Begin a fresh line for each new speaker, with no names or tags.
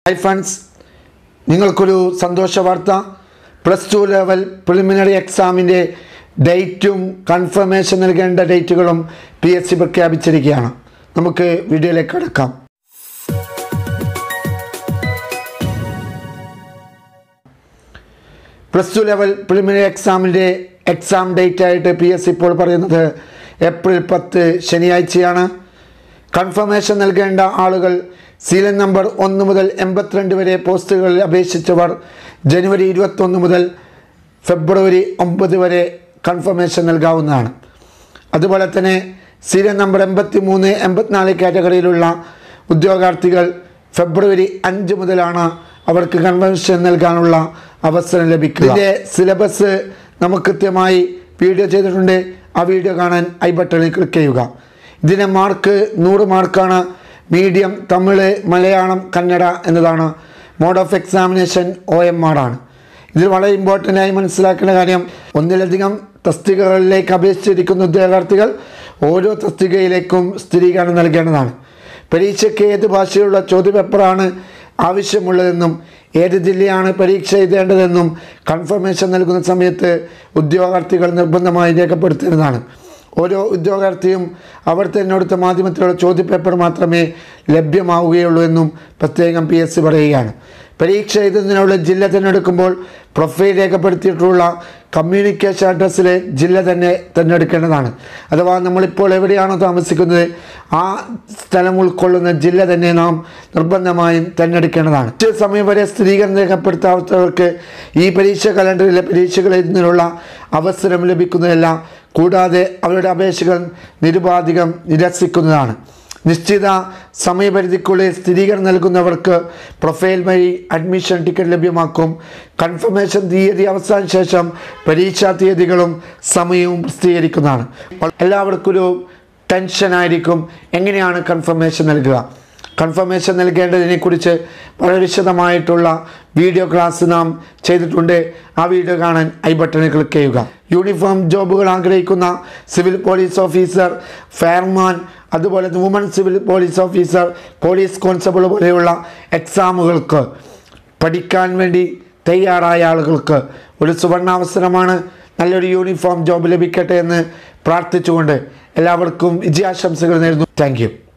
hi friends നിങ്ങൾക്കൊരു സന്തോഷ വാർത്ത പ്ലസ് ടു ലെവൽ പ്രിലിമിനറി എക്സാമിൻ്റെ ഡേറ്റും കൺഫർമേഷൻ നൽകേണ്ട ഡേറ്റുകളും പി എസ് സി പ്രഖ്യാപിച്ചിരിക്കുകയാണ് നമുക്ക് വീഡിയോയിലേക്ക് കടക്കാം പ്ലസ് ടു ലെവൽ പ്രിലിമിനറി എക്സാമിൻ്റെ എക്സാം ഡേറ്റ് ആയിട്ട് പി എസ് സി ഇപ്പോൾ പറയുന്നത് ഏപ്രിൽ പത്ത് ശനിയാഴ്ചയാണ് കൺഫർമേഷൻ നൽകേണ്ട ആളുകൾ സീലൻ നമ്പർ ഒന്ന് മുതൽ എൺപത്തിരണ്ട് വരെ പോസ്റ്റുകളിൽ അപേക്ഷിച്ചവർ ജനുവരി ഇരുപത്തൊന്ന് മുതൽ ഫെബ്രുവരി ഒമ്പത് വരെ കൺഫർമേഷൻ നൽകാവുന്നതാണ് അതുപോലെ തന്നെ സീരിയൽ നമ്പർ എൺപത്തി മൂന്ന് എൺപത്തിനാല് കാറ്റഗറിയിലുള്ള ഉദ്യോഗാർത്ഥികൾ ഫെബ്രുവരി അഞ്ച് മുതലാണ് അവർക്ക് കൺഫർമേഷൻ നൽകാനുള്ള അവസരം ലഭിക്കുക ഇതിൻ്റെ സിലബസ് നമുക്ക് കൃത്യമായി വീഡിയോ ചെയ്തിട്ടുണ്ട് ആ വീഡിയോ കാണാൻ ഐ ബട്ടണിൽ ക്ലിക്ക് ചെയ്യുക ഇതിൻ്റെ മാർക്ക് നൂറ് മാർക്കാണ് മീഡിയം തമിഴ് മലയാളം കന്നഡ എന്നതാണ് mode of examination O M ആറാണ് ഇതിൽ വളരെ ഇമ്പോർട്ടൻ്റ് ആയി മനസ്സിലാക്കേണ്ട കാര്യം ഒന്നിലധികം തസ്തികകളിലേക്ക് അപേക്ഷിച്ചിരിക്കുന്ന ഉദ്യോഗാർത്ഥികൾ ഓരോ തസ്തികയിലേക്കും സ്ഥിരീകരണം നൽകേണ്ടതാണ് പരീക്ഷയ്ക്ക് ഏത് ഭാഷയിലുള്ള ചോദ്യപേപ്പറാണ് ആവശ്യമുള്ളതെന്നും ഏത് ജില്ലയാണ് പരീക്ഷ എഴുതേണ്ടതെന്നും കൺഫർമേഷൻ നൽകുന്ന സമയത്ത് ഉദ്യോഗാർത്ഥികൾ നിർബന്ധമായി രേഖപ്പെടുത്തേണ്ടതാണ് ഓരോ ഉദ്യോഗാർത്ഥിയും അവർ തിരഞ്ഞെടുത്ത മാധ്യമത്തിലുള്ള ചോദ്യപേപ്പർ മാത്രമേ ലഭ്യമാവുകയുള്ളൂ എന്നും പ്രത്യേകം പി എസ് സി പറയുകയാണ് പരീക്ഷ എഴുതുന്നതിനുള്ള ജില്ല തിരഞ്ഞെടുക്കുമ്പോൾ പ്രൊഫൈൽ രേഖപ്പെടുത്തിയിട്ടുള്ള കമ്മ്യൂണിക്കേഷൻ അഡ്രസ്സിലെ ജില്ല തന്നെ തിരഞ്ഞെടുക്കേണ്ടതാണ് അഥവാ നമ്മളിപ്പോൾ എവിടെയാണോ താമസിക്കുന്നത് ആ സ്ഥലം ഉൾക്കൊള്ളുന്ന ജില്ല തന്നെ നാം നിർബന്ധമായും തിരഞ്ഞെടുക്കേണ്ടതാണ് ഉച്ച സമയം വരെ സ്ഥിരീകരണം രേഖപ്പെടുത്താത്തവർക്ക് ഈ പരീക്ഷ കലണ്ടറിലെ പരീക്ഷകൾ എഴുതുന്നതിനുള്ള അവസരം ലഭിക്കുന്നതല്ല കൂടാതെ അവരുടെ അപേക്ഷകൾ നിരുപാധികം നിരസിക്കുന്നതാണ് നിശ്ചിത സമയപരിധിക്കുള്ളിൽ സ്ഥിരീകരണം നൽകുന്നവർക്ക് പ്രൊഫൈൽ വഴി അഡ്മിഷൻ ടിക്കറ്റ് ലഭ്യമാക്കും കൺഫർമേഷൻ തീയതി അവസാന ശേഷം പരീക്ഷാ തീയതികളും സമയവും പ്രസിദ്ധീകരിക്കുന്നതാണ് എല്ലാവർക്കും ഒരു ടെൻഷനായിരിക്കും എങ്ങനെയാണ് കൺഫർമേഷൻ നൽകുക കൺഫർമേഷൻ നൽകേണ്ടതിനെക്കുറിച്ച് വളരെ വിശദമായിട്ടുള്ള വീഡിയോ ക്ലാസ് നാം ചെയ്തിട്ടുണ്ട് ആ വീഡിയോ കാണാൻ ഐ ബട്ടണിൽ ക്ലിക്ക് ചെയ്യുക യൂണിഫോം ജോബുകൾ ആഗ്രഹിക്കുന്ന സിവിൽ പോലീസ് ഓഫീസർ ഫയർമാൻ അതുപോലെ woman civil police officer police constable പോലെയുള്ള എക്സാമുകൾക്ക് പഠിക്കാൻ വേണ്ടി തയ്യാറായ ആളുകൾക്ക് ഒരു സുവർണാവസരമാണ് നല്ലൊരു യൂണിഫോം ജോബ് ലഭിക്കട്ടെ എന്ന് പ്രാർത്ഥിച്ചുകൊണ്ട് എല്ലാവർക്കും വിജയാശംസകൾ നേരുന്നു താങ്ക്